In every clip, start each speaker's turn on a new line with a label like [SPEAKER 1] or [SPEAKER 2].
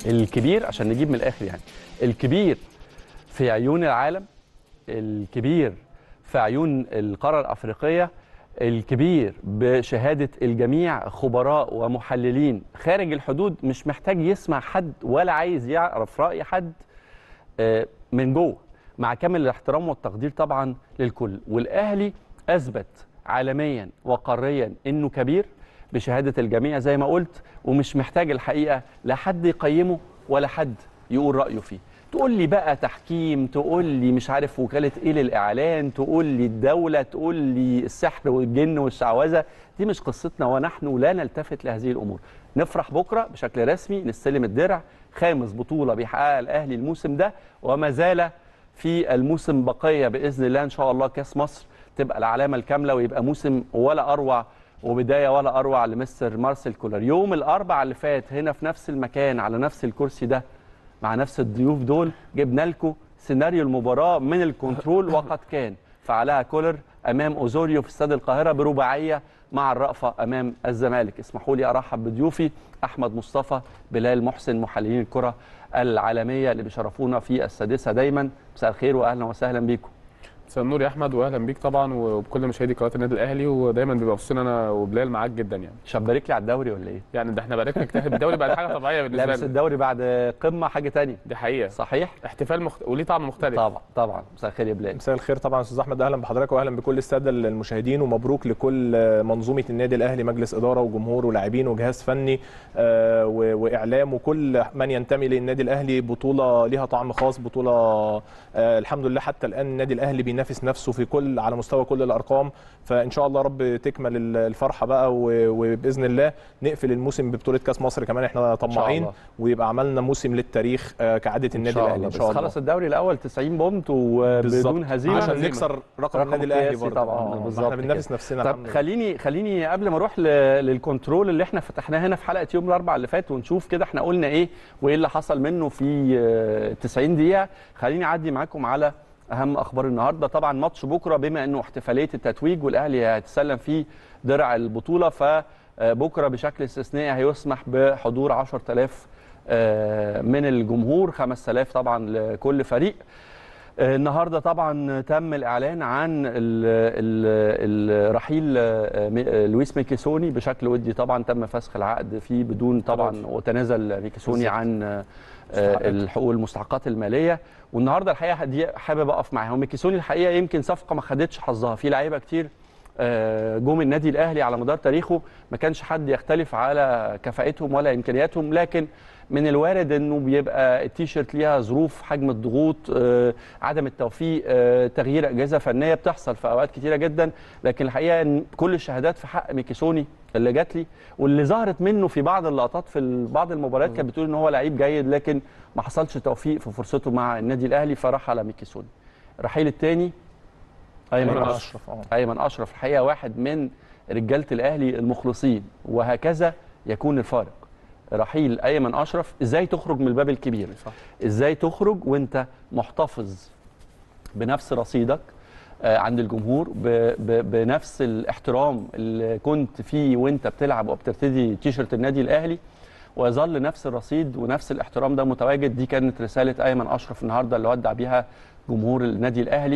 [SPEAKER 1] الكبير عشان نجيب من الاخر يعني الكبير في عيون العالم الكبير في عيون القاره الافريقيه الكبير بشهاده الجميع خبراء ومحللين خارج الحدود مش محتاج يسمع حد ولا عايز يعرف راي حد آه، من جوه مع كامل الاحترام والتقدير طبعا للكل والاهلي اثبت عالميا وقاريا انه كبير بشهاده الجميع زي ما قلت ومش محتاج الحقيقه لا حد يقيمه ولا حد يقول رايه فيه تقول لي بقى تحكيم تقول لي مش عارف وكاله ايه للاعلان تقول لي الدوله تقول لي السحر والجن والشعوذه دي مش قصتنا ونحن لا نلتفت لهذه الامور نفرح بكره بشكل رسمي نستلم الدرع خامس بطوله بيحققها الاهلي الموسم ده وما زال في الموسم بقيه باذن الله ان شاء الله كاس مصر تبقى العلامه الكامله ويبقى موسم ولا اروع وبدايه ولا اروع لمستر مارسيل كولر يوم الاربع اللي فات هنا في نفس المكان على نفس الكرسي ده مع نفس الضيوف دول جبنا لكم سيناريو المباراه من الكنترول وقد كان فعلها كولر امام اوزوريو في استاد القاهره برباعيه مع الرأفة امام الزمالك اسمحوا لي ارحب بضيوفي احمد مصطفى بلال محسن محللين الكره العالميه اللي بيشرفونا في السادسه دايما مساء الخير واهلا وسهلا بيكم
[SPEAKER 2] مساء النور يا احمد واهلا بيك طبعا وبكل مشاهدي قناه النادي الاهلي ودايما بيبقى وسطنا انا وبلال معاك جدا يعني
[SPEAKER 1] شبارك لي على الدوري ولا ايه
[SPEAKER 2] يعني ده احنا بقالنا كتير الدوري بقى حاجه طبيعيه
[SPEAKER 1] لا
[SPEAKER 2] بالنسبه
[SPEAKER 1] بس
[SPEAKER 2] لنا
[SPEAKER 1] الدوري بعد قمه حاجه تانية
[SPEAKER 2] دي حقيقه
[SPEAKER 1] صحيح
[SPEAKER 2] احتفال مخت... وليه طعم مختلف
[SPEAKER 1] طبعا طبعا مساء الخير يا بلال
[SPEAKER 3] مساء الخير طبعا استاذ احمد اهلا بحضرتك واهلا بكل الساده المشاهدين ومبروك لكل منظومه النادي الاهلي مجلس اداره وجمهور ولاعبين وجهاز فني آه، و- واعلام وكل من ينتمي للنادي الاهلي بطوله ليها طعم خاص بطوله آه، الحمد لله حتى الان النادي الاهلي بينافس نفسه في كل على مستوى كل الارقام فان شاء الله رب تكمل ال- الفرحه بقى و- وباذن الله نقفل الموسم ببطوله كاس مصر كمان احنا طماعين
[SPEAKER 1] الله.
[SPEAKER 3] ويبقى عملنا موسم للتاريخ آه، كعاده النادي الاهلي ان شاء
[SPEAKER 1] بس
[SPEAKER 3] الله
[SPEAKER 1] خلص الدوري الاول 90 بونت
[SPEAKER 3] بالظبط.
[SPEAKER 1] وبدون هزيمه
[SPEAKER 3] عشان
[SPEAKER 2] هزيمة.
[SPEAKER 3] نكسر رقم
[SPEAKER 1] رقم
[SPEAKER 3] النادي الاهلي
[SPEAKER 1] قياسي
[SPEAKER 3] برضه
[SPEAKER 1] طبعاً،
[SPEAKER 3] آه،
[SPEAKER 1] بالظبط
[SPEAKER 3] احنا بننافس نفسنا
[SPEAKER 1] طب
[SPEAKER 3] الحمد لله.
[SPEAKER 1] خليني خليني قبل ما اروح ل- للكنترول اللي احنا فتحناه هنا في حلقه يوم الاربعاء اللي فات ونشوف كده احنا قلنا ايه وايه اللي حصل منه في آه، 90 دقيقه خليني اعدي معاكم على اهم اخبار النهارده طبعا ماتش بكره بما انه احتفاليه التتويج والاهلي هيتسلم فيه درع البطوله فبكره بشكل استثنائي هيسمح بحضور 10000 آه، من الجمهور 5000 طبعا لكل فريق آه، النهارده طبعا تم الاعلان عن ال- ال- الرحيل آه، مي- آه، لويس ميكيسوني بشكل ودي طبعا تم فسخ العقد فيه بدون طبعا
[SPEAKER 2] تراضي.
[SPEAKER 1] وتنازل ميكيسوني
[SPEAKER 2] بالظبط.
[SPEAKER 1] عن آه،
[SPEAKER 3] مستحقات.
[SPEAKER 1] الحقوق المستحقات الماليه والنهارده الحقيقه دي حابب اقف معاها وميكيسوني الحقيقه يمكن صفقه ما خدتش حظها في لعيبه كتير آه، جم النادي الاهلي على مدار تاريخه ما كانش حد يختلف على كفاءتهم ولا امكانياتهم لكن من الوارد انه بيبقى التيشيرت ليها ظروف حجم الضغوط آه، عدم التوفيق آه، تغيير اجهزه فنيه بتحصل في اوقات كتيره جدا لكن الحقيقه ان كل الشهادات في حق ميكيسوني اللي جات لي واللي ظهرت منه في بعض اللقطات في ال- بعض المباريات كانت بتقول ان هو لعيب جيد لكن ما حصلش توفيق في فرصته مع النادي الاهلي فراح على ميكيسوني الرحيل الثاني ايمن
[SPEAKER 3] أيمن
[SPEAKER 1] اشرف
[SPEAKER 3] اشرف اه
[SPEAKER 1] ايمن اشرف الحقيقه واحد من رجاله الاهلي المخلصين وهكذا يكون الفارق رحيل ايمن اشرف ازاي تخرج من الباب الكبير
[SPEAKER 2] صح.
[SPEAKER 1] ازاي تخرج وانت محتفظ بنفس رصيدك آه، عند الجمهور ب ب بنفس الاحترام اللي كنت فيه وانت بتلعب وبترتدي تيشرت النادي الاهلي ويظل نفس الرصيد ونفس الاحترام ده متواجد دي كانت رساله ايمن اشرف النهارده اللي ودع بيها جمهور النادي الاهلي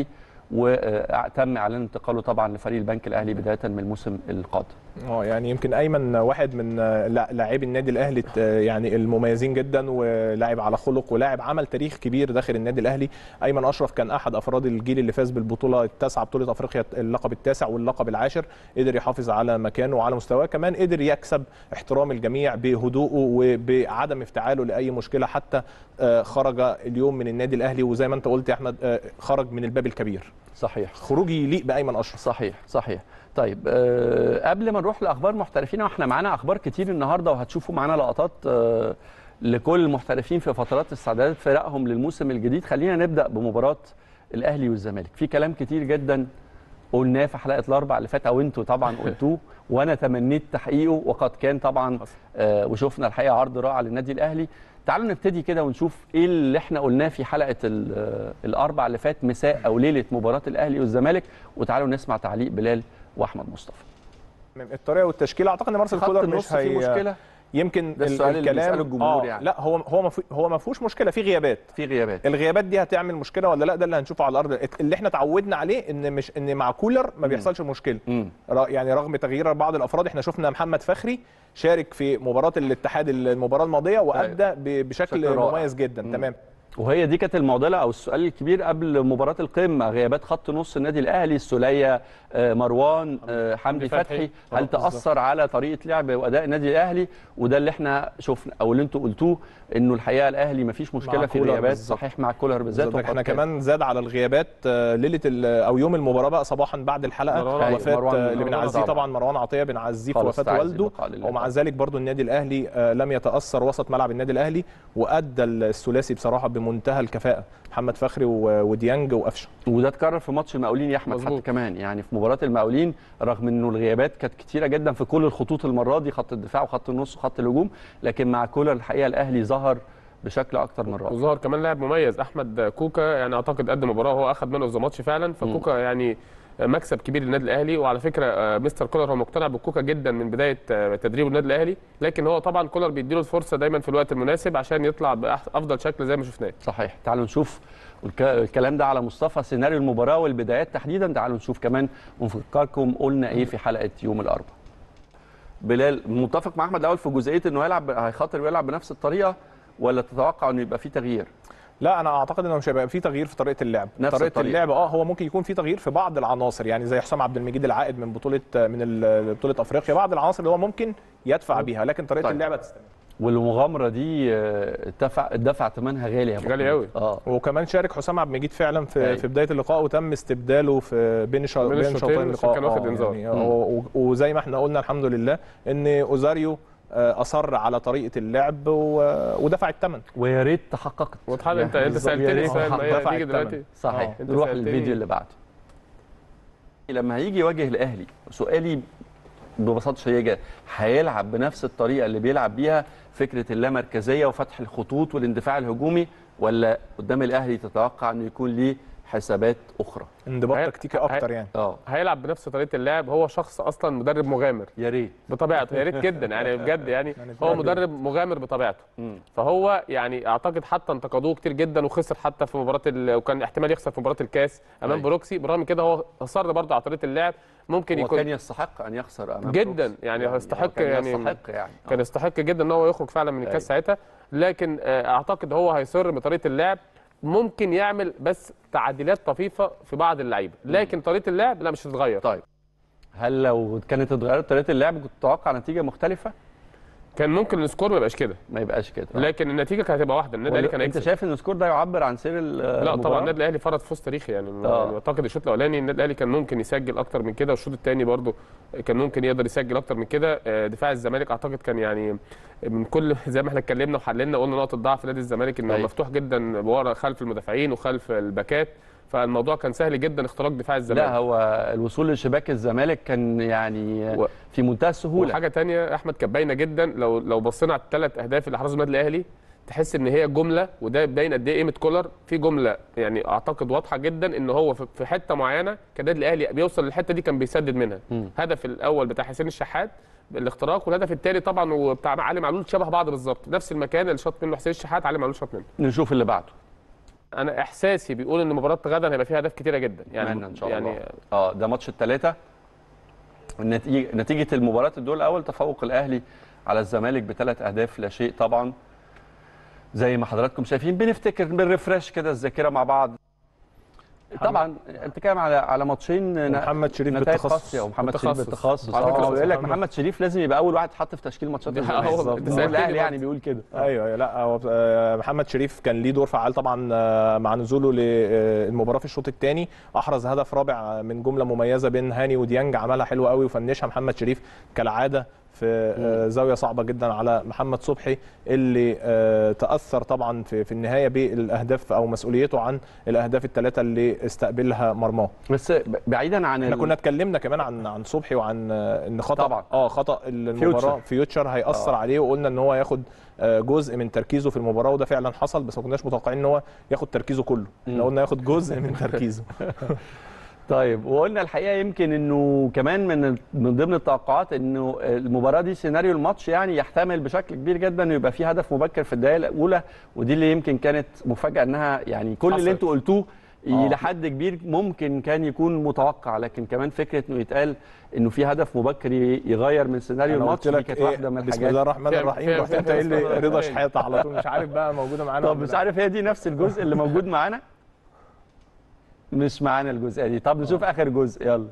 [SPEAKER 1] وتم اعلان انتقاله طبعا لفريق البنك الاهلي بدايه من الموسم القادم
[SPEAKER 3] اه يعني يمكن ايمن واحد من آه، لا- لاعبي النادي الاهلي آه، يعني المميزين جدا ولاعب على خلق ولاعب عمل تاريخ كبير داخل النادي الاهلي ايمن اشرف كان احد افراد الجيل اللي فاز بالبطوله التاسعه بطوله افريقيا اللقب التاسع واللقب العاشر قدر يحافظ على مكانه وعلى مستواه كمان قدر يكسب احترام الجميع بهدوءه وبعدم افتعاله لاي مشكله حتى آه، خرج اليوم من النادي الاهلي وزي ما انت قلت يا احمد آه، خرج من الباب الكبير
[SPEAKER 1] صحيح
[SPEAKER 3] خروج يليق بايمن اشرف
[SPEAKER 1] صحيح صحيح طيب أه قبل ما نروح لاخبار محترفين واحنا معانا اخبار كتير النهارده وهتشوفوا معانا لقطات أه لكل المحترفين في فترات استعدادات فرقهم للموسم الجديد خلينا نبدا بمباراه الاهلي والزمالك في كلام كتير جدا قلناه في حلقه الاربع اللي فات او انتوا طبعا قلتوه وانا تمنيت تحقيقه وقد كان طبعا آه وشفنا الحقيقه عرض رائع للنادي الاهلي تعالوا نبتدي كده ونشوف ايه اللي احنا قلناه في حلقه ال- آه، الاربع اللي فات مساء او ليله مباراه الاهلي والزمالك وتعالوا نسمع تعليق بلال واحمد مصطفى
[SPEAKER 3] الطريقه والتشكيل اعتقد ان مارسيل
[SPEAKER 1] خط
[SPEAKER 3] كولر
[SPEAKER 1] النص
[SPEAKER 3] مش
[SPEAKER 1] في
[SPEAKER 3] هي
[SPEAKER 1] مشكله
[SPEAKER 3] يمكن
[SPEAKER 1] ده السؤال اللي
[SPEAKER 3] الكلام
[SPEAKER 1] بيسأله الجمهور
[SPEAKER 3] آه
[SPEAKER 1] يعني.
[SPEAKER 3] لا هو هو ما في- هو ما فيهوش مشكله في غيابات
[SPEAKER 1] في غيابات
[SPEAKER 3] الغيابات دي هتعمل مشكله ولا لا ده اللي هنشوفه على الارض اللي احنا اتعودنا عليه ان مش ان مع كولر ما بيحصلش مشكله
[SPEAKER 1] مم.
[SPEAKER 3] ر- يعني رغم تغيير بعض الافراد احنا شفنا محمد فخري شارك في مباراه الاتحاد المباراه الماضيه وادى ب- بشكل
[SPEAKER 1] بشكل رائع.
[SPEAKER 3] مميز جدا
[SPEAKER 1] مم.
[SPEAKER 3] تمام
[SPEAKER 1] وهي دي كانت المعضله او السؤال الكبير قبل مباراه القمه غيابات خط نص النادي الاهلي السوليه آه، مروان آه، حمدي
[SPEAKER 2] فتحي.
[SPEAKER 1] فتحي
[SPEAKER 2] آه،
[SPEAKER 1] هل تاثر على طريقه لعب واداء النادي الاهلي وده اللي احنا شفنا او اللي انتوا قلتوه انه الحقيقه الاهلي ما فيش مشكله في
[SPEAKER 3] كولر
[SPEAKER 1] الغيابات
[SPEAKER 3] بالظبط.
[SPEAKER 1] صحيح مع كولر بالذات
[SPEAKER 3] بالظبط. احنا
[SPEAKER 1] وقد كان.
[SPEAKER 3] كمان زاد على الغيابات آه، ليله ال- او يوم المباراه بقى صباحا بعد الحلقه
[SPEAKER 2] مروان
[SPEAKER 3] وفاه
[SPEAKER 1] مروان-
[SPEAKER 3] آه، اللي
[SPEAKER 1] مروان
[SPEAKER 3] بنعزيه
[SPEAKER 1] طبعا.
[SPEAKER 3] طبعا مروان عطيه بنعزيه في
[SPEAKER 1] خالص
[SPEAKER 3] وفاه
[SPEAKER 1] تعزي
[SPEAKER 3] والده
[SPEAKER 1] البقاء لله
[SPEAKER 3] ومع
[SPEAKER 1] طبعا.
[SPEAKER 3] ذلك برضو النادي الاهلي آه، لم يتاثر وسط ملعب النادي الاهلي وادى الثلاثي بصراحه بمنتهى الكفاءه محمد فخري و- وديانج وقفشه
[SPEAKER 1] وده اتكرر في ماتش المقاولين يا احمد حتى
[SPEAKER 2] مظبوط.
[SPEAKER 1] كمان يعني في مباراه المقاولين رغم انه الغيابات كانت كتيره جدا في كل الخطوط المره دي خط الدفاع وخط النص وخط الهجوم لكن مع كولر الحقيقه الاهلي ظهر بشكل اكتر من رائع
[SPEAKER 2] وظهر كمان لاعب مميز احمد كوكا يعني اعتقد قدم مباراه وهو اخذ مان اوف ذا ماتش فعلا فكوكا يعني مكسب كبير للنادي الاهلي وعلى فكره آه، مستر كولر هو مقتنع بكوكا جدا من بدايه آه، تدريبه النادي الاهلي لكن هو طبعا كولر بيديله الفرصه دايما في الوقت المناسب عشان يطلع بافضل شكل زي ما شفناه
[SPEAKER 1] صحيح تعالوا نشوف والك- الكلام ده على مصطفى سيناريو المباراه والبدايات تحديدا تعالوا نشوف كمان ونفكركم قلنا ايه في حلقه يوم الاربعاء بلال متفق مع احمد الاول في جزئيه انه يلعب هيخاطر ويلعب بنفس الطريقه ولا تتوقع انه يبقى في تغيير
[SPEAKER 3] لا انا اعتقد انه مش هيبقى في تغيير في طريقه اللعب
[SPEAKER 1] نفس
[SPEAKER 3] طريقه
[SPEAKER 1] الطريقة.
[SPEAKER 3] اللعب اه هو ممكن يكون في تغيير في بعض العناصر يعني زي حسام عبد المجيد العائد من بطوله من ال- بطوله افريقيا بعض العناصر اللي هو ممكن يدفع بيها لكن طريقه
[SPEAKER 1] طيب.
[SPEAKER 3] اللعب هتستمر
[SPEAKER 1] والمغامره دي آه، اتدفع اتدفع ثمنها غالي يا أبو
[SPEAKER 2] غالي
[SPEAKER 1] حميد.
[SPEAKER 2] أوي.
[SPEAKER 1] اه
[SPEAKER 3] وكمان شارك حسام عبد المجيد فعلا في
[SPEAKER 1] أيوة.
[SPEAKER 3] في بدايه اللقاء وتم استبداله في بين شا...
[SPEAKER 2] بين
[SPEAKER 3] بين
[SPEAKER 2] الشوطين
[SPEAKER 3] شوطين اللقاء
[SPEAKER 2] كان واخد
[SPEAKER 3] آه،
[SPEAKER 2] إنذار.
[SPEAKER 3] يعني و- و- وزي ما احنا قلنا الحمد لله ان اوزاريو آه، اصر على طريقه اللعب و... ودفع الثمن
[SPEAKER 1] ويا ريت تحققت
[SPEAKER 2] واتحاد انت انت
[SPEAKER 1] بالظبط. يا
[SPEAKER 2] سالتني
[SPEAKER 1] ريت
[SPEAKER 2] السؤال ما هي
[SPEAKER 3] دفع
[SPEAKER 2] هتيجي
[SPEAKER 3] الثمن.
[SPEAKER 2] دلوقتي
[SPEAKER 1] صحيح
[SPEAKER 3] آه.
[SPEAKER 2] أنت
[SPEAKER 1] نروح
[SPEAKER 2] سألتني.
[SPEAKER 1] للفيديو اللي بعده لما هيجي يواجه الاهلي سؤالي ببساطه شديده هيلعب بنفس الطريقه اللي بيلعب بيها فكره اللامركزيه وفتح الخطوط والاندفاع الهجومي ولا قدام الاهلي تتوقع انه يكون ليه حسابات اخرى
[SPEAKER 3] انضباط
[SPEAKER 2] هي-
[SPEAKER 3] تكتيكي اكتر يعني
[SPEAKER 1] اه
[SPEAKER 2] هيلعب بنفس طريقه اللعب هو شخص اصلا مدرب مغامر
[SPEAKER 1] يا ريت
[SPEAKER 2] بطبيعته يا ريت جدا يعني بجد يعني
[SPEAKER 3] يعني
[SPEAKER 2] هو
[SPEAKER 3] فعلا.
[SPEAKER 2] مدرب مغامر بطبيعته
[SPEAKER 1] مم.
[SPEAKER 2] فهو يعني اعتقد حتى انتقدوه كتير جدا وخسر حتى في مباراه ال... وكان احتمال يخسر في مباراه الكاس امام
[SPEAKER 1] أيوة.
[SPEAKER 2] بروكسي بالرغم من كده هو اصر برضه على طريقه اللعب ممكن
[SPEAKER 1] هو
[SPEAKER 2] يكون
[SPEAKER 1] كان يستحق ان يخسر امام
[SPEAKER 2] جداً،
[SPEAKER 1] بروكس.
[SPEAKER 2] يعني
[SPEAKER 1] هو
[SPEAKER 2] يستحق
[SPEAKER 1] كان
[SPEAKER 2] يعني-
[SPEAKER 1] يستحق يعني
[SPEAKER 2] كان
[SPEAKER 1] آه.
[SPEAKER 2] يستحق جدا ان هو يخرج فعلا من الكاس
[SPEAKER 1] أيوة.
[SPEAKER 2] ساعتها لكن آه، اعتقد هو هيصر بطريقه اللعب ممكن يعمل بس تعديلات طفيفه في بعض اللعيبه لكن طريقه اللعب لا مش هتتغير
[SPEAKER 1] طيب هل لو كانت اتغيرت طريقه اللعب كنت تتوقع نتيجه مختلفه
[SPEAKER 2] كان ممكن السكور ما يبقاش كده
[SPEAKER 1] ما يبقاش كده آه.
[SPEAKER 2] لكن النتيجه كانت هتبقى واحده النادي الاهلي كان
[SPEAKER 1] انت
[SPEAKER 2] هيكسب
[SPEAKER 1] شايف ان السكور ده يعبر عن سير
[SPEAKER 2] لا
[SPEAKER 1] المباراه
[SPEAKER 2] طبعا النادي الاهلي فرض فوز تاريخي يعني
[SPEAKER 1] آه.
[SPEAKER 2] يعني اعتقد الشوط الاولاني النادي الاهلي كان ممكن يسجل اكتر من كده والشوط الثاني برضه كان ممكن يقدر يسجل اكتر من كده آه، دفاع الزمالك اعتقد كان يعني من كل زي ما احنا اتكلمنا وحللنا قلنا نقطه ضعف نادي الزمالك انه
[SPEAKER 1] أيوة.
[SPEAKER 2] مفتوح جدا ورا خلف المدافعين وخلف الباكات فالموضوع كان سهل جدا اختراق دفاع الزمالك
[SPEAKER 1] لا هو الوصول لشباك الزمالك كان يعني
[SPEAKER 2] و-
[SPEAKER 1] في منتهى السهوله
[SPEAKER 2] وحاجه تانية احمد كانت باينه جدا لو لو بصينا على الثلاث اهداف اللي حرزهم النادي الاهلي تحس ان هي جمله وده باين قد ايه قيمه كولر في جمله يعني اعتقد واضحه جدا ان هو في- في حته معينه كان النادي الاهلي بيوصل للحته دي كان بيسدد منها
[SPEAKER 1] مم.
[SPEAKER 2] هدف الاول بتاع حسين الشحات الاختراق والهدف الثاني طبعا وبتاع علي معلول شبه بعض بالظبط نفس المكان اللي شاط منه حسين الشحات علي معلول شاط منه
[SPEAKER 1] نشوف اللي بعده
[SPEAKER 2] انا احساسي بيقول ان مباراه غدا هيبقى فيها اهداف كتيره جدا يعني
[SPEAKER 1] يعني ان شاء
[SPEAKER 2] يعني
[SPEAKER 1] الله اه ده ماتش الثلاثه النتيجه نتيجه المباراه الدور الاول تفوق الاهلي على الزمالك بثلاث اهداف لا شيء طبعا زي ما حضراتكم شايفين بنفتكر بنرفرش كده الذاكره مع بعض طبعا انت بتتكلم على على ماتشين
[SPEAKER 3] محمد شريف
[SPEAKER 1] نتائج
[SPEAKER 3] بالتخصص
[SPEAKER 1] قاسيه ومحمد شريف
[SPEAKER 2] بالتخصص.
[SPEAKER 1] بالتخصص
[SPEAKER 2] على فكرة
[SPEAKER 1] اه ويقول لك
[SPEAKER 3] محمد-
[SPEAKER 1] محمد شريف لازم يبقى اول واحد حط في تشكيل ماتشات
[SPEAKER 2] دي
[SPEAKER 1] الزمالك.
[SPEAKER 2] حقيقة.
[SPEAKER 3] بالظبط.
[SPEAKER 2] أنت
[SPEAKER 1] النادي
[SPEAKER 2] سألتني
[SPEAKER 1] الاهلي يعني
[SPEAKER 2] برضه.
[SPEAKER 1] بيقول كده
[SPEAKER 3] ايوه أيوة، لا هو آه، محمد شريف كان ليه دور فعال طبعا آه، مع نزوله للمباراه في الشوط الثاني احرز هدف رابع من جمله مميزه بين هاني وديانج عملها حلوه قوي وفنشها محمد شريف كالعاده في آه، زاويه صعبه جدا على محمد صبحي اللي آه، تاثر طبعا في في النهايه بالاهداف او مسؤوليته عن الاهداف الثلاثه اللي استقبلها مرماه
[SPEAKER 1] بس بعيدا عن
[SPEAKER 3] احنا
[SPEAKER 1] ال-
[SPEAKER 3] كنا اتكلمنا كمان عن عن صبحي وعن آه، ان خطا
[SPEAKER 1] طبعا.
[SPEAKER 3] اه خطا المباراه فيوتشر هياثر
[SPEAKER 1] آه.
[SPEAKER 3] عليه وقلنا ان هو ياخد آه، جزء من تركيزه في المباراه وده فعلا حصل بس ما كناش متوقعين ان هو ياخد تركيزه كله احنا
[SPEAKER 1] مم.
[SPEAKER 3] قلنا ياخد جزء من تركيزه
[SPEAKER 1] طيب وقلنا الحقيقه يمكن انه كمان من من ضمن التوقعات انه المباراه دي سيناريو الماتش يعني يحتمل بشكل كبير جدا انه يبقى في هدف مبكر في الدقائق الاولى ودي اللي يمكن كانت مفاجاه انها يعني كل اللي
[SPEAKER 2] حصلت.
[SPEAKER 1] انتوا قلتوه
[SPEAKER 3] آه.
[SPEAKER 1] الى حد كبير ممكن كان يكون متوقع لكن كمان فكره انه يتقال انه في هدف مبكر ي- يغير من سيناريو
[SPEAKER 3] انا
[SPEAKER 1] الماتش
[SPEAKER 3] قلت
[SPEAKER 1] دي
[SPEAKER 3] لك
[SPEAKER 1] كانت
[SPEAKER 3] إيه
[SPEAKER 1] واحده من
[SPEAKER 3] بسم
[SPEAKER 1] الحاجات
[SPEAKER 3] الله الرحمن
[SPEAKER 2] فيها-
[SPEAKER 3] الرحيم
[SPEAKER 2] فيها-
[SPEAKER 3] رحت
[SPEAKER 2] فيها
[SPEAKER 3] انت قايل لي
[SPEAKER 2] بسم الله
[SPEAKER 3] رضا
[SPEAKER 2] الرحمن
[SPEAKER 3] شحاته على طول مش عارف بقى موجوده معانا
[SPEAKER 1] طب
[SPEAKER 3] ولا
[SPEAKER 1] مش
[SPEAKER 3] لا.
[SPEAKER 1] عارف هي دي نفس الجزء اللي موجود معانا مش معانا الجزئيه دي طب نشوف اخر جزء يلا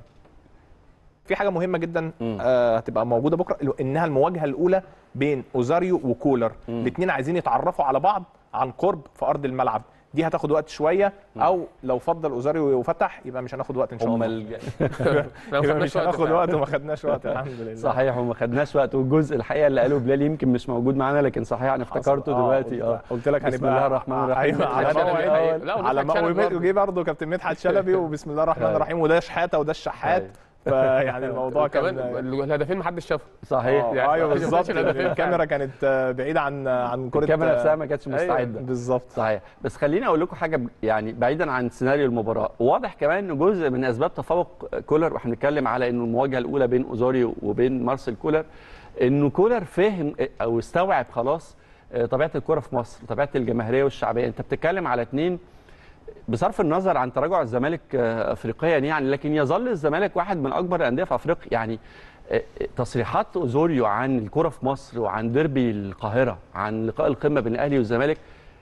[SPEAKER 3] في حاجه مهمه جدا
[SPEAKER 1] مم.
[SPEAKER 3] آه هتبقى موجوده بكره انها المواجهه الاولى بين اوزاريو وكولر
[SPEAKER 1] مم.
[SPEAKER 3] الاثنين عايزين يتعرفوا على بعض عن قرب في ارض الملعب دي هتاخد وقت شويه او لو فضل اوزاريو وفتح يبقى مش هناخد وقت ان شاء الله
[SPEAKER 1] امال
[SPEAKER 2] لو
[SPEAKER 3] يبقى
[SPEAKER 2] خدناش
[SPEAKER 3] مش
[SPEAKER 2] وقت
[SPEAKER 3] هناخد
[SPEAKER 2] فعلا.
[SPEAKER 3] وقت وما خدناش وقت الحمد لله
[SPEAKER 1] صحيح وما خدناش وقت والجزء الحقيقه اللي قاله بلال يمكن مش موجود معانا لكن صحيح انا افتكرته
[SPEAKER 3] آه،
[SPEAKER 1] دلوقتي
[SPEAKER 3] قلت-
[SPEAKER 1] اه
[SPEAKER 3] قلت لك
[SPEAKER 1] بسم
[SPEAKER 3] هنبقى
[SPEAKER 1] الله الرحمن الرحيم.
[SPEAKER 3] أيوة، على
[SPEAKER 2] مدحت
[SPEAKER 3] موعد
[SPEAKER 2] شلبي هيبقى- لا،
[SPEAKER 3] على
[SPEAKER 2] ومدحت شلبي
[SPEAKER 3] موعد
[SPEAKER 2] برضه.
[SPEAKER 3] وجي برضه كابتن مدحت شلبي وبسم الله الرحمن
[SPEAKER 1] أيوة.
[SPEAKER 3] الرحيم وده شحاته وده الشحات فيعني الموضوع
[SPEAKER 2] كمان
[SPEAKER 3] كان
[SPEAKER 2] الهدفين محدش شافهم
[SPEAKER 1] صحيح
[SPEAKER 3] آه،
[SPEAKER 2] يعني
[SPEAKER 3] ايوه
[SPEAKER 2] ما
[SPEAKER 3] بالظبط
[SPEAKER 2] شفتش الهدفين
[SPEAKER 3] الكاميرا كانت آه، بعيده عن عن كره
[SPEAKER 1] الكاميرا
[SPEAKER 3] آه،
[SPEAKER 1] نفسها ما كانتش
[SPEAKER 3] أيوة،
[SPEAKER 1] مستعده
[SPEAKER 3] بالظبط
[SPEAKER 1] صحيح بس خليني اقول لكم حاجه ب- يعني بعيدا عن سيناريو المباراه واضح كمان ان جزء من اسباب تفوق كولر واحنا بنتكلم على انه المواجهه الاولى بين اوزاريو وبين مارسيل كولر انه كولر فهم او استوعب خلاص آه، طبيعه الكره في مصر طبيعه الجماهيريه والشعبيه انت بتتكلم على اتنين بصرف النظر عن تراجع الزمالك آه، افريقيا يعني لكن يظل الزمالك واحد من اكبر الانديه في افريقيا يعني آه، تصريحات اوزوريو عن الكره في مصر وعن ديربي القاهره عن لقاء القمه بين الاهلي والزمالك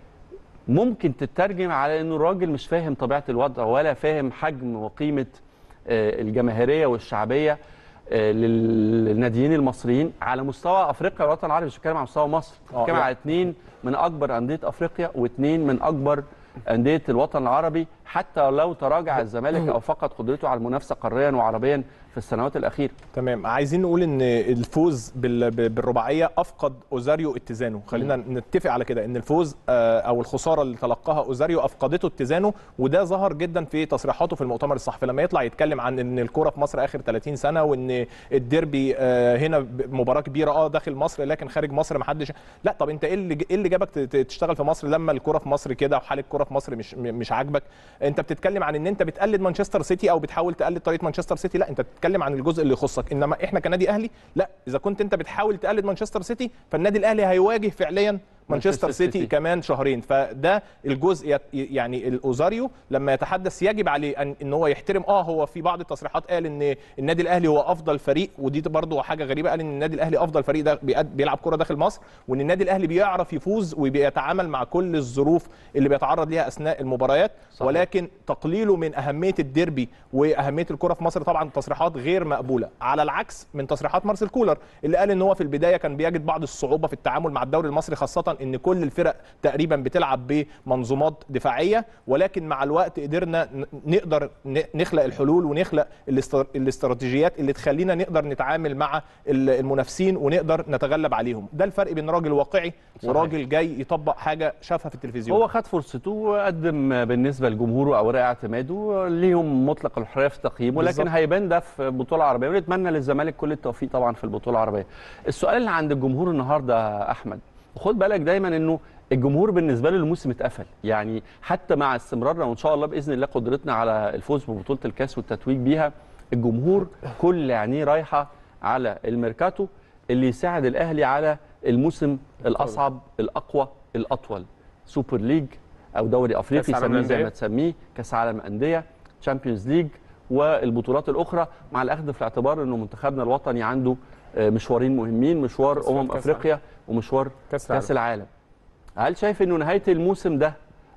[SPEAKER 1] ممكن تترجم على انه الراجل مش فاهم طبيعه الوضع ولا فاهم حجم وقيمه آه، الجماهيريه والشعبيه آه، لل- للناديين المصريين على مستوى افريقيا والوطن العربي مش بتكلم على مستوى مصر
[SPEAKER 3] آه،
[SPEAKER 1] بتكلم
[SPEAKER 3] لا.
[SPEAKER 1] على اثنين من اكبر انديه افريقيا واثنين من اكبر انديه الوطن العربي حتى لو تراجع الزمالك او فقد قدرته على المنافسه قاريا وعربيا في السنوات الاخيره
[SPEAKER 3] تمام عايزين نقول ان الفوز بال- ب- بالرباعيه افقد اوزاريو اتزانه خلينا نتفق على كده ان الفوز آه، او الخساره اللي تلقاها اوزاريو افقدته اتزانه وده ظهر جدا في تصريحاته في المؤتمر الصحفي لما يطلع يتكلم عن ان الكوره في مصر اخر 30 سنه وان الديربي آه، هنا ب- مباراه كبيره اه داخل مصر لكن خارج مصر ما حدش لا طب انت ايه اللي ايه اللي جابك ت- ت- تشتغل في مصر لما الكوره في مصر كده وحال الكوره في مصر مش م- مش عاجبك انت بتتكلم عن ان انت بتقلد مانشستر سيتي او بتحاول تقلد طريقه مانشستر سيتي لا انت بتتكلم عن الجزء اللي يخصك انما احنا كنادي اهلي لا اذا كنت انت بتحاول تقلد مانشستر سيتي فالنادي الاهلي هيواجه فعليا مانشستر
[SPEAKER 1] مانشستر
[SPEAKER 3] سيتي
[SPEAKER 1] سيتي.
[SPEAKER 3] كمان شهرين فده الجزء يت- يعني الاوزاريو لما يتحدث يجب عليه ان ان هو يحترم اه هو في بعض التصريحات قال ان النادي الاهلي هو افضل فريق ودي برضه حاجه غريبه قال ان النادي الاهلي افضل فريق ده بيقد- بيلعب كره داخل مصر وان النادي الاهلي بيعرف يفوز وبيتعامل مع كل الظروف اللي بيتعرض ليها اثناء المباريات
[SPEAKER 1] صحيح.
[SPEAKER 3] ولكن تقليله من اهميه الديربي واهميه الكره في مصر طبعا تصريحات غير مقبوله على العكس من تصريحات مارسيل كولر اللي قال ان هو في البدايه كان بيجد بعض الصعوبه في التعامل مع الدوري المصري خاصه ان كل الفرق تقريبا بتلعب بمنظومات دفاعيه ولكن مع الوقت قدرنا ن- نقدر ن- نخلق الحلول ونخلق الاستر- الاستراتيجيات اللي تخلينا نقدر نتعامل مع ال- المنافسين ونقدر نتغلب عليهم ده الفرق بين راجل واقعي
[SPEAKER 1] صحيح.
[SPEAKER 3] وراجل جاي يطبق حاجه شافها في التلفزيون
[SPEAKER 1] هو خد فرصته وقدم بالنسبه لجمهوره اوراق اعتماده ليهم مطلق الحريه في تقييمه لكن
[SPEAKER 3] بالظبط.
[SPEAKER 1] هيبان ده في بطوله عربيه ونتمنى للزمالك كل التوفيق طبعا في البطوله العربيه. السؤال اللي عند الجمهور النهارده يا احمد وخد بالك دايما انه الجمهور بالنسبه له الموسم اتقفل يعني حتى مع استمرارنا وان شاء الله باذن الله قدرتنا على الفوز ببطوله الكاس والتتويج بيها الجمهور كل عينيه رايحه على الميركاتو اللي يساعد الاهلي على الموسم الاصعب الاقوى الاطول سوبر ليج او دوري افريقي
[SPEAKER 2] كأس عالم
[SPEAKER 1] سميه زي
[SPEAKER 2] الأندية.
[SPEAKER 1] ما تسميه كاس عالم انديه تشامبيونز ليج والبطولات الاخرى مع الاخذ في الاعتبار انه منتخبنا الوطني عنده آه، مشوارين مهمين مشوار
[SPEAKER 2] تصفيات
[SPEAKER 1] امم
[SPEAKER 2] كأس
[SPEAKER 1] افريقيا ومشوار
[SPEAKER 2] كاس
[SPEAKER 1] كاس العالم هل شايف انه نهايه الموسم ده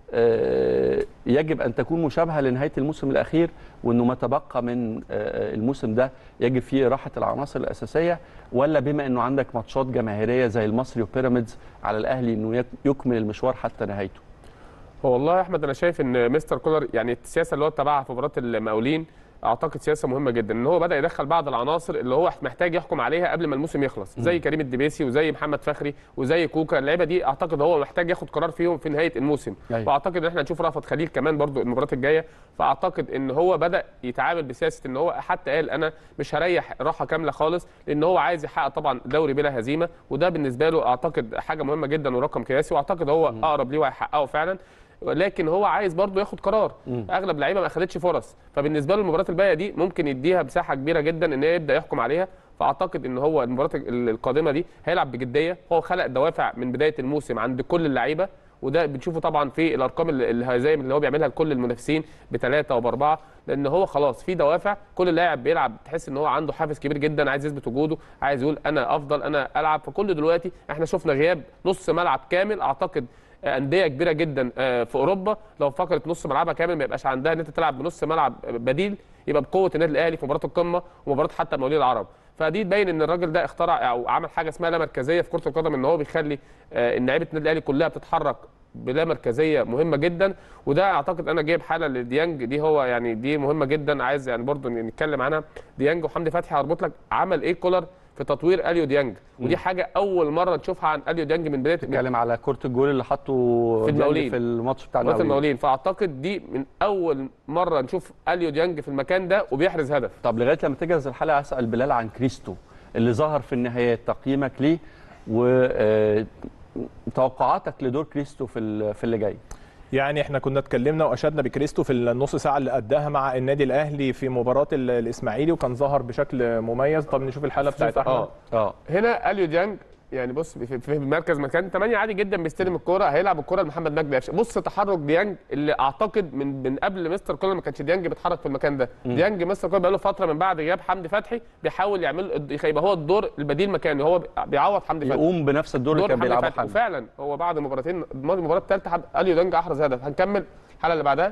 [SPEAKER 1] آه، يجب ان تكون مشابهه لنهايه الموسم الاخير وانه ما تبقى من آه، الموسم ده يجب فيه راحه العناصر الاساسيه ولا بما انه عندك ماتشات جماهيريه زي المصري وبيراميدز على الاهلي انه يك- يكمل المشوار حتى نهايته
[SPEAKER 2] هو والله يا احمد انا شايف ان مستر كولر يعني السياسه اللي هو اتبعها في مباراه المقاولين اعتقد سياسه مهمه جدا ان هو بدا يدخل بعض العناصر اللي هو محتاج يحكم عليها قبل ما الموسم يخلص زي كريم الدبيسي وزي محمد فخري وزي كوكا اللعيبه دي اعتقد هو محتاج ياخد قرار فيهم في نهايه الموسم
[SPEAKER 1] أيوة.
[SPEAKER 2] واعتقد ان احنا هنشوف رأفت خليل كمان برضو المباراه الجايه فاعتقد ان هو بدا يتعامل بسياسه ان هو حتى قال انا مش هريح راحه كامله خالص لان هو عايز يحقق طبعا دوري بلا هزيمه وده بالنسبه له اعتقد حاجه مهمه جدا ورقم قياسي واعتقد هو اقرب ليه وهيحققه فعلا لكن هو عايز برضه ياخد قرار اغلب اللعيبه ما اخدتش فرص فبالنسبه له المباريات الباقيه دي ممكن يديها مساحه كبيره جدا ان هي يبدا يحكم عليها فاعتقد ان هو المباراه القادمه دي هيلعب بجديه هو خلق دوافع من بدايه الموسم عند كل اللعيبه وده بنشوفه طبعا في الارقام ال- الهزايم اللي هو بيعملها لكل المنافسين بثلاثه وباربعه لان هو خلاص في دوافع كل لاعب بيلعب تحس ان هو عنده حافز كبير جدا عايز يثبت وجوده عايز يقول انا افضل انا العب فكل دلوقتي احنا شفنا غياب نص ملعب كامل اعتقد انديه كبيره جدا آه، في اوروبا لو فكرت نص ملعبها كامل ما يبقاش عندها ان انت تلعب بنص ملعب بديل يبقى بقوه النادي الاهلي في مباراه القمه ومباراه حتى المقاولين العرب فدي تبين ان الراجل ده اخترع او عمل حاجه اسمها لا مركزيه في كره القدم ان هو بيخلي آه، ان لعيبه النادي الاهلي كلها بتتحرك بلا مركزيه مهمه جدا وده اعتقد انا جايب حاله لديانج دي هو يعني دي مهمه جدا عايز يعني برضو نتكلم عنها ديانج وحمدي فتحي هربط لك عمل ايه كولر في تطوير اليو ديانج ودي حاجه اول مره نشوفها عن اليو ديانج من بدايه
[SPEAKER 1] بتتكلم على كره الجول اللي حطه
[SPEAKER 2] في
[SPEAKER 1] ديانج
[SPEAKER 2] المقاولين.
[SPEAKER 1] في الماتش بتاع
[SPEAKER 2] مباراه
[SPEAKER 1] المقاولين
[SPEAKER 2] المقاولين فاعتقد دي من اول مره نشوف اليو ديانج في المكان ده وبيحرز هدف
[SPEAKER 1] طب لغايه لما تجهز الحلقه اسال بلال عن كريستو اللي ظهر في النهايات تقييمك ليه وتوقعاتك لدور كريستو في ال- في اللي جاي
[SPEAKER 3] يعني احنا كنا اتكلمنا واشدنا بكريستو في النص ساعه اللي اداها مع النادي الاهلي في مباراه ال- الاسماعيلي وكان ظهر بشكل مميز طب نشوف الحاله بتاعت احمد
[SPEAKER 2] اه
[SPEAKER 1] اه
[SPEAKER 2] هنا اليو ديانج يعني بص في, في المركز مكان 8 عادي جدا بيستلم الكوره هيلعب الكوره لمحمد مجدي قفشه بص تحرك ديانج اللي اعتقد من من قبل مستر كولر ما كانش ديانج بيتحرك في المكان ده ديانج مستر كولر بقاله فتره من بعد غياب حمدي فتحي بيحاول يعمل يبقى هو الدور البديل مكانه هو بيعوض حمدي فتحي
[SPEAKER 1] يقوم بنفس الدور اللي
[SPEAKER 2] دور
[SPEAKER 1] كان
[SPEAKER 2] محمد
[SPEAKER 1] بيلعبه
[SPEAKER 2] فتحي
[SPEAKER 1] حمدي
[SPEAKER 2] وفعلا هو بعد مباراتين المباراه الثالثه حب- اليو ديانج احرز هدف هنكمل الحلقه اللي بعدها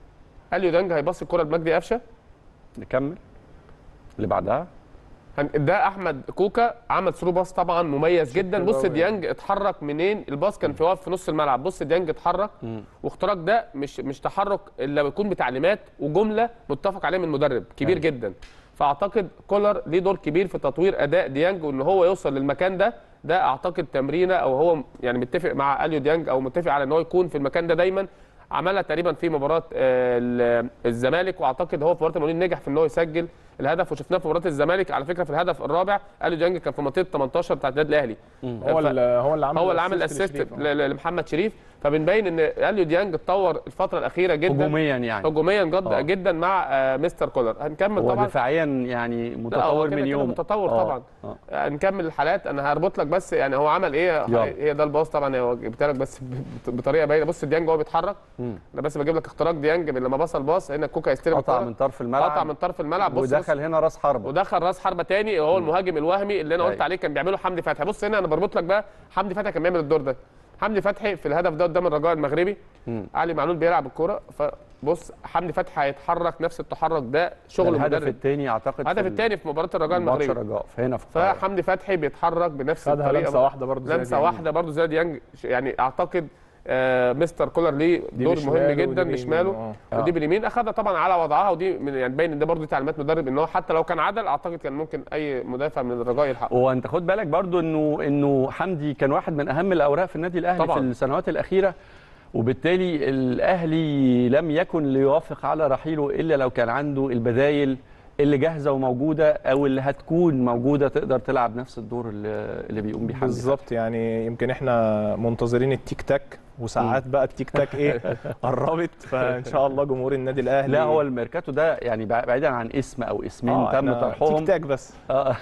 [SPEAKER 2] اليو ديانج هيبص الكوره لمجدي قفشه
[SPEAKER 1] نكمل اللي بعدها
[SPEAKER 2] هن- ده احمد كوكا عمل ثرو باص طبعا مميز جدا بص ديانج اتحرك منين الباص كان في واقف في نص الملعب بص ديانج اتحرك واختراق ده مش مش تحرك الا بيكون بتعليمات وجمله متفق عليها من المدرب كبير جدا فاعتقد كولر ليه دور كبير في تطوير اداء ديانج وان هو يوصل للمكان ده ده اعتقد تمرينه او هو يعني متفق مع اليو ديانج او متفق على ان هو يكون في المكان ده دايما عملها تقريبا في مباراه آه، ال- الزمالك واعتقد هو في مباراه المقاولين نجح في ان هو يسجل الهدف وشفناه في مباراه الزمالك على فكره في الهدف الرابع اليو ديانج كان في منطقه 18 بتاعت النادي الاهلي
[SPEAKER 3] هو
[SPEAKER 2] ف-
[SPEAKER 3] اللي هو اللي عمل
[SPEAKER 2] هو اللي عامل
[SPEAKER 3] الأسيست
[SPEAKER 2] اسيست
[SPEAKER 3] لشريف. آه.
[SPEAKER 2] لمحمد شريف فبنبين ان اليو ديانج اتطور الفتره الاخيره جدا
[SPEAKER 1] هجوميا يعني
[SPEAKER 2] هجوميا جد
[SPEAKER 1] آه.
[SPEAKER 2] جدا مع آه، مستر كولر هنكمل طبعا
[SPEAKER 1] ودفاعيا يعني
[SPEAKER 2] لا، هو
[SPEAKER 1] متطور
[SPEAKER 2] كده
[SPEAKER 1] من
[SPEAKER 2] كده
[SPEAKER 1] يوم
[SPEAKER 2] متطور طبعا
[SPEAKER 1] آه.
[SPEAKER 2] آه، نكمل الحالات انا هربط لك بس يعني هو عمل ايه
[SPEAKER 1] يلا.
[SPEAKER 2] هي ده الباص طبعا هو جبت لك بس بط- بطريقه باينه بص ديانج وهو بيتحرك
[SPEAKER 1] مم.
[SPEAKER 2] انا بس بجيب لك اختراق ديانج من لما بص الباص هنا كوكا يستلم
[SPEAKER 1] قطع
[SPEAKER 2] الكرة،
[SPEAKER 1] من طرف الملعب
[SPEAKER 2] قطع من طرف الملعب بص بص
[SPEAKER 1] ودخل هنا راس حربه
[SPEAKER 2] ودخل راس حربه تاني وهو المهاجم الوهمي اللي انا قلت
[SPEAKER 1] أيوة.
[SPEAKER 2] عليه كان بيعمله حمدي فتحي بص هنا انا بربط لك بقى حمدي فتحي كان بيعمل الدور ده حمدي فتحي في الهدف ده قدام الرجاء المغربي
[SPEAKER 1] مم.
[SPEAKER 2] علي معلول بيلعب الكوره فبص حمدي فتحي هيتحرك نفس التحرك ده شغل
[SPEAKER 1] الهدف
[SPEAKER 2] مدرب
[SPEAKER 1] الثاني اعتقد في
[SPEAKER 2] الهدف الثاني في مباراه الرجاء
[SPEAKER 1] ماتش
[SPEAKER 2] المغربي
[SPEAKER 1] الرجاء هنا في القاهرة.
[SPEAKER 2] فحمدي فتحي بيتحرك بنفس
[SPEAKER 3] خدها
[SPEAKER 2] الطريقه
[SPEAKER 3] لمسه واحده برضه زي
[SPEAKER 2] لمسه
[SPEAKER 3] ديانج.
[SPEAKER 2] واحده برضه زي ديانج يعني اعتقد آه مستر كولر ليه
[SPEAKER 3] دي
[SPEAKER 2] دور
[SPEAKER 3] بشماله
[SPEAKER 2] مهم
[SPEAKER 3] ودي
[SPEAKER 2] جدا
[SPEAKER 3] بيمينه.
[SPEAKER 2] بشماله
[SPEAKER 3] آه.
[SPEAKER 2] ودي باليمين اخدها طبعا على وضعها ودي من يعني باين ان ده برضه تعليمات مدرب ان هو حتى لو كان عدل اعتقد كان ممكن اي مدافع من الرجاء يلحقه
[SPEAKER 1] وانت خد بالك برضو انه انه حمدي كان واحد من اهم الاوراق في النادي الاهلي
[SPEAKER 2] طبعاً.
[SPEAKER 1] في السنوات الاخيره وبالتالي الاهلي لم يكن ليوافق على رحيله الا لو كان عنده البدايل اللي جاهزه وموجوده او اللي هتكون موجوده تقدر تلعب نفس الدور اللي اللي بيقوم بيه حمدي
[SPEAKER 3] بالظبط يعني يمكن احنا منتظرين التيك تاك وساعات بقى التيك تاك ايه قربت فان شاء الله جمهور النادي الاهلي
[SPEAKER 1] لا هو الميركاتو ده يعني بع- بعيدا عن اسم او اسمين
[SPEAKER 3] آه،
[SPEAKER 1] تم
[SPEAKER 3] إحنا
[SPEAKER 1] طرحهم
[SPEAKER 3] تيك تاك بس
[SPEAKER 1] آه.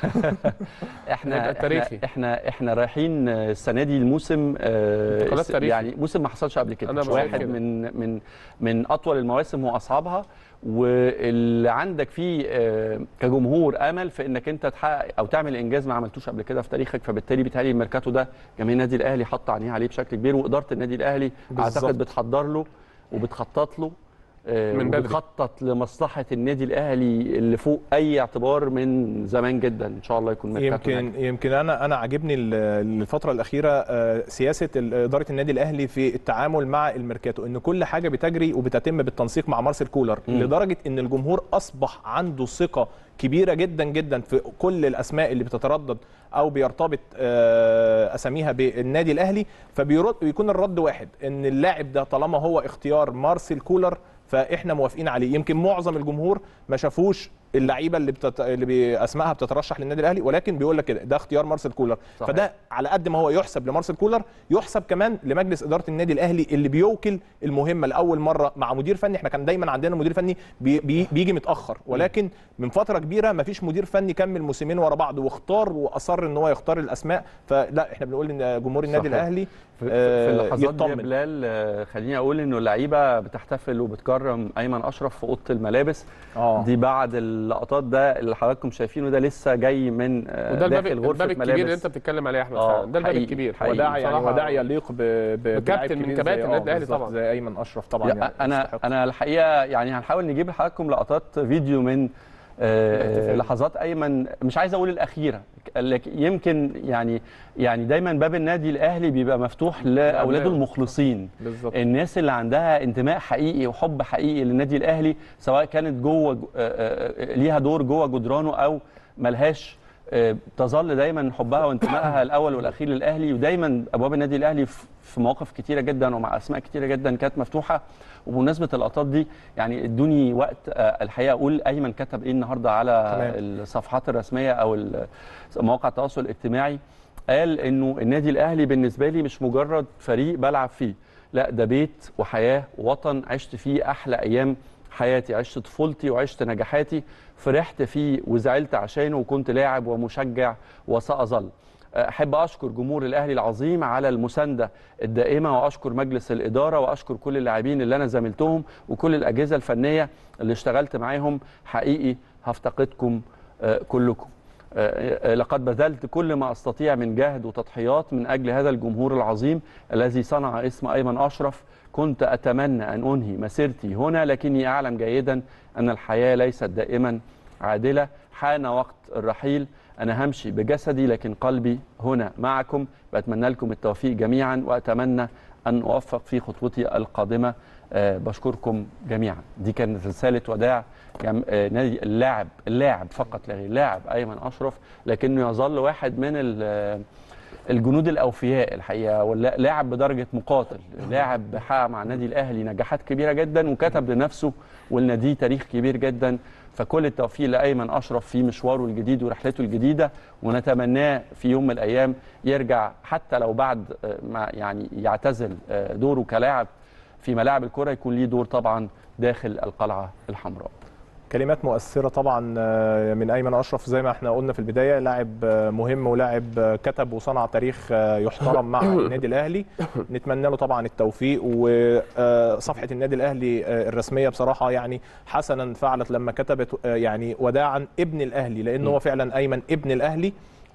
[SPEAKER 1] احنا
[SPEAKER 2] هيبقى تاريخي.
[SPEAKER 1] احنا احنا احنا رايحين السنه دي الموسم آه،
[SPEAKER 2] انتقالات
[SPEAKER 1] س-
[SPEAKER 2] تاريخي.
[SPEAKER 1] يعني موسم ما حصلش قبل كده
[SPEAKER 2] أنا بشوف
[SPEAKER 1] واحد
[SPEAKER 2] كده.
[SPEAKER 1] من من من اطول المواسم واصعبها واللي عندك فيه آه، كجمهور امل في انك انت تحقق او تعمل انجاز ما عملتوش قبل كده في تاريخك فبالتالي بيتهيألي الميركاتو ده جماهير النادي الاهلي حط عينيه عليه بشكل كبير واداره النادي الاهلي
[SPEAKER 3] بالظبط.
[SPEAKER 1] اعتقد بتحضر له وبتخطط له آه،
[SPEAKER 2] من بدري.
[SPEAKER 1] وبتخطط لمصلحه النادي الاهلي اللي فوق اي اعتبار من زمان جدا ان شاء الله يكون ميركاتو ناجح.
[SPEAKER 3] يمكن يمكن انا انا عاجبني ال- الفتره الاخيره آه، سياسه ال- اداره النادي الاهلي في التعامل مع الميركاتو ان كل حاجه بتجري وبتتم بالتنسيق مع مارسيل كولر
[SPEAKER 1] مم.
[SPEAKER 3] لدرجه ان الجمهور اصبح عنده ثقه كبيره جدا جدا في كل الاسماء اللي بتتردد او بيرتبط آه، اساميها بالنادي الاهلي فبيرد بيكون الرد واحد ان اللاعب ده طالما هو اختيار مارسيل كولر فاحنا موافقين عليه يمكن معظم الجمهور ما شافوش اللعيبه اللي بتت... اللي باسمائها بتترشح للنادي الاهلي ولكن بيقول لك كده ده اختيار مارسيل كولر
[SPEAKER 1] صحيح.
[SPEAKER 3] فده على قد ما هو يحسب لمارسيل كولر يحسب كمان لمجلس اداره النادي الاهلي اللي بيوكل المهمه لاول مره مع مدير فني احنا كان دايما عندنا مدير فني بي... بي... بيجي متاخر ولكن من فتره كبيره ما فيش مدير فني كمل موسمين ورا بعض واختار واصر ان هو يختار الاسماء فلا احنا بنقول ان جمهور النادي
[SPEAKER 1] صحيح.
[SPEAKER 3] الاهلي
[SPEAKER 1] في, في
[SPEAKER 3] آه،
[SPEAKER 1] اللحظات دي يا
[SPEAKER 3] يطمن.
[SPEAKER 1] بلال آه، خليني اقول انه اللعيبه بتحتفل وبتكرم ايمن اشرف في اوضه الملابس
[SPEAKER 3] اه
[SPEAKER 1] دي بعد اللقطات ده اللي حضراتكم شايفينه ده لسه جاي من آه،
[SPEAKER 2] وده الباب
[SPEAKER 1] داخل غرفه
[SPEAKER 2] الباب الكبير اللي
[SPEAKER 1] ملابس
[SPEAKER 2] انت بتتكلم عليه يا احمد
[SPEAKER 1] آه،
[SPEAKER 2] فعلا. ده الباب
[SPEAKER 1] حقيقي،
[SPEAKER 2] الكبير
[SPEAKER 1] حقيقي.
[SPEAKER 3] وداع يعني
[SPEAKER 2] بصراحة
[SPEAKER 3] وداع يليق ب... ب...
[SPEAKER 2] بكابتن
[SPEAKER 3] بلاعب
[SPEAKER 2] من
[SPEAKER 3] كبير
[SPEAKER 2] كباتن
[SPEAKER 3] زي-
[SPEAKER 2] النادي
[SPEAKER 3] آه،
[SPEAKER 2] الأهلي
[SPEAKER 3] بالظبط،
[SPEAKER 2] طبعاً.
[SPEAKER 3] زي ايمن اشرف طبعا
[SPEAKER 1] يا-
[SPEAKER 3] يعني
[SPEAKER 1] انا
[SPEAKER 3] يستحق.
[SPEAKER 1] انا الحقيقه يعني هنحاول نجيب لحضراتكم لقطات فيديو من آه،
[SPEAKER 2] الاحتفال.
[SPEAKER 1] لحظات ايمن مش عايز اقول الاخيره لكن يمكن يعني يعني دايما باب النادي الاهلي بيبقى مفتوح لاولاده المخلصين
[SPEAKER 2] بالظبط
[SPEAKER 1] الناس اللي عندها انتماء حقيقي وحب حقيقي للنادي الاهلي سواء كانت جوه ج- آه، آه، ليها دور جوه جدرانه او ملهاش آه، تظل دايما حبها وانتمائها الاول والاخير للاهلي ودايما ابواب النادي الاهلي في في مواقف كتيره جدا ومع اسماء كتيره جدا كانت مفتوحه وبمناسبه اللقطات دي يعني ادوني وقت آه، الحقيقه اقول ايمن كتب ايه النهارده على
[SPEAKER 3] تمام.
[SPEAKER 1] الصفحات الرسميه او ال- مواقع التواصل الاجتماعي قال انه النادي الاهلي بالنسبه لي مش مجرد فريق بلعب فيه لا ده بيت وحياه ووطن عشت فيه احلى ايام حياتي عشت طفولتي وعشت نجاحاتي فرحت فيه وزعلت عشانه وكنت لاعب ومشجع وسأظل احب اشكر جمهور الاهلي العظيم على المسانده الدائمه واشكر مجلس الاداره واشكر كل اللاعبين اللي انا زميلتهم وكل الاجهزه الفنيه اللي اشتغلت معاهم حقيقي هفتقدكم آه، كلكم آه، آه، لقد بذلت كل ما استطيع من جهد وتضحيات من اجل هذا الجمهور العظيم الذي صنع اسم ايمن اشرف كنت اتمنى ان انهي مسيرتي هنا لكني اعلم جيدا ان الحياه ليست دائما عادله حان وقت الرحيل انا همشي بجسدي لكن قلبي هنا معكم بتمنى لكم التوفيق جميعا واتمنى ان اوفق في خطوتي القادمه آه، بشكركم جميعا دي كانت رساله وداع جم... آه، نادي اللاعب اللاعب فقط لا غير اللاعب ايمن اشرف لكنه يظل واحد من ال... آه، الجنود الاوفياء الحقيقه ولاعب بدرجه مقاتل لاعب حقق مع النادي الاهلي نجاحات كبيره جدا وكتب لنفسه ولناديه تاريخ كبير جدا فكل التوفيق لايمن اشرف في مشواره الجديد ورحلته الجديده ونتمناه في يوم من الايام يرجع حتى لو بعد آه، ما يعني يعتزل آه، دوره كلاعب في ملاعب الكره يكون ليه دور طبعا داخل القلعه الحمراء
[SPEAKER 3] كلمات مؤثرة طبعا آه، من أيمن أشرف زي ما احنا قلنا في البداية لاعب آه، مهم ولاعب آه، كتب وصنع تاريخ آه، يحترم مع النادي الأهلي نتمنى له طبعا التوفيق وصفحة النادي الأهلي آه، الرسمية بصراحة يعني حسنا فعلت لما كتبت آه، يعني وداعا ابن الأهلي لأن هو فعلا أيمن ابن الأهلي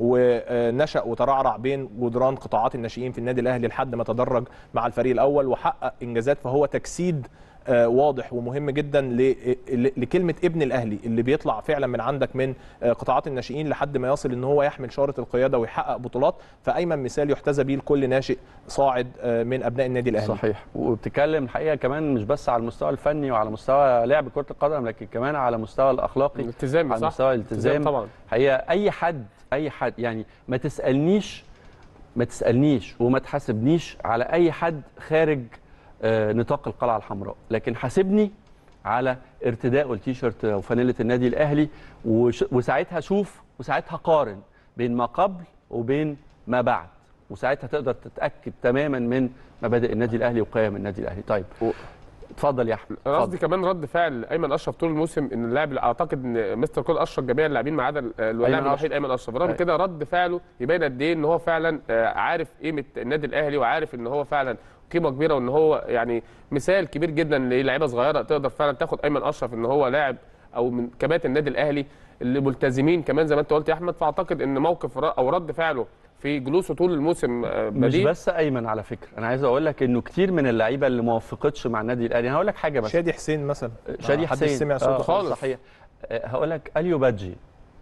[SPEAKER 3] ونشأ وترعرع بين جدران قطاعات الناشئين في النادي الأهلي لحد ما تدرج مع الفريق الأول وحقق إنجازات فهو تجسيد آه، واضح ومهم جدا ل- ل- لكلمه ابن الاهلي اللي بيطلع فعلا من عندك من آه، قطاعات الناشئين لحد ما يصل ان هو يحمل شاره القياده ويحقق بطولات فايمن مثال يحتذى به لكل ناشئ صاعد آه، من ابناء النادي الاهلي
[SPEAKER 1] صحيح وبتتكلم الحقيقه كمان مش بس على المستوى الفني وعلى مستوى لعب كره القدم لكن كمان على المستوى الاخلاقي
[SPEAKER 2] الالتزام
[SPEAKER 1] على
[SPEAKER 2] صح
[SPEAKER 1] مستوى الالتزام
[SPEAKER 2] طبعا
[SPEAKER 1] حقيقه اي حد اي حد يعني ما تسالنيش ما تسالنيش وما تحاسبنيش على اي حد خارج آه، نطاق القلعه الحمراء لكن حاسبني على ارتداء التيشيرت وفانيله النادي الاهلي وش- وساعتها شوف وساعتها قارن بين ما قبل وبين ما بعد وساعتها تقدر تتاكد تماما من مبادئ النادي الاهلي وقيم النادي الاهلي طيب
[SPEAKER 2] و-
[SPEAKER 1] اتفضل يا احمد
[SPEAKER 2] انا
[SPEAKER 1] اتفضل.
[SPEAKER 2] قصدي كمان رد فعل ايمن اشرف طول الموسم ان اللاعب اعتقد ان مستر كول اشرف جميع اللاعبين ما عدا اللاعب
[SPEAKER 1] أشرف.
[SPEAKER 2] الوحيد ايمن اشرف رغم
[SPEAKER 1] أيوة.
[SPEAKER 2] كده رد فعله يبين قد ايه ان هو فعلا آه، عارف قيمه النادي الاهلي وعارف ان هو فعلا قيمه كبيره وان هو يعني مثال كبير جدا للعيبه صغيره تقدر فعلا تاخد ايمن اشرف ان هو لاعب او من كباتن النادي الاهلي اللي ملتزمين كمان زي ما انت قلت يا احمد فاعتقد ان موقف ر- او رد فعله في جلوسه طول الموسم آه،
[SPEAKER 1] مش
[SPEAKER 2] بديل
[SPEAKER 1] بس ايمن على فكره انا عايز اقول لك انه كتير من اللعيبه اللي ما وفقتش مع النادي الاهلي انا هقول لك حاجه بس
[SPEAKER 3] شادي حسين مثلا
[SPEAKER 1] شادي
[SPEAKER 3] ما حدش
[SPEAKER 1] حسين
[SPEAKER 3] سمع صوته
[SPEAKER 1] آه،
[SPEAKER 2] خالص.
[SPEAKER 1] صحيح آه، هقول لك اليو بادجي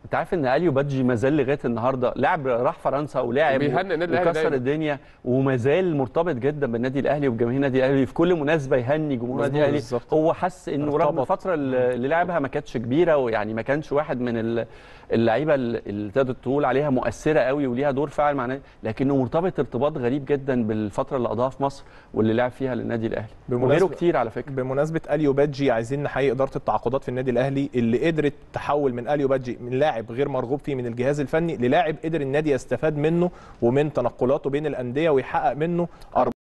[SPEAKER 1] انت عارف ان اليو بادجي ما زال لغايه النهارده لاعب راح فرنسا ولاعب
[SPEAKER 2] بيهنئ النادي الأهلي
[SPEAKER 1] وكسر
[SPEAKER 2] دايماً.
[SPEAKER 1] الدنيا وما زال مرتبط جدا بالنادي الاهلي وبجماهير النادي الاهلي في كل مناسبه يهني جمهور النادي
[SPEAKER 3] مظبوط
[SPEAKER 1] الاهلي
[SPEAKER 3] بالظبط.
[SPEAKER 1] هو حس انه رغم
[SPEAKER 3] ارتبط.
[SPEAKER 1] الفتره اللي اللي لعبها ما كانتش كبيره ويعني ما كانش واحد من ال- اللعيبه اللي تقدر تقول عليها مؤثره قوي وليها دور فاعل مع النادي لكنه مرتبط ارتباط غريب جدا بالفتره اللي قضاها في مصر واللي لعب فيها للنادي الاهلي وغيره
[SPEAKER 3] بمناسبة-
[SPEAKER 1] كتير على فكره
[SPEAKER 3] بمناسبه اليو بادجي عايزين نحيي اداره التعاقدات في النادي الاهلي اللي قدرت تحول من اليو بادجي من لاعب غير مرغوب فيه من الجهاز الفني للاعب قدر النادي يستفاد منه ومن تنقلاته بين الانديه ويحقق منه ارباح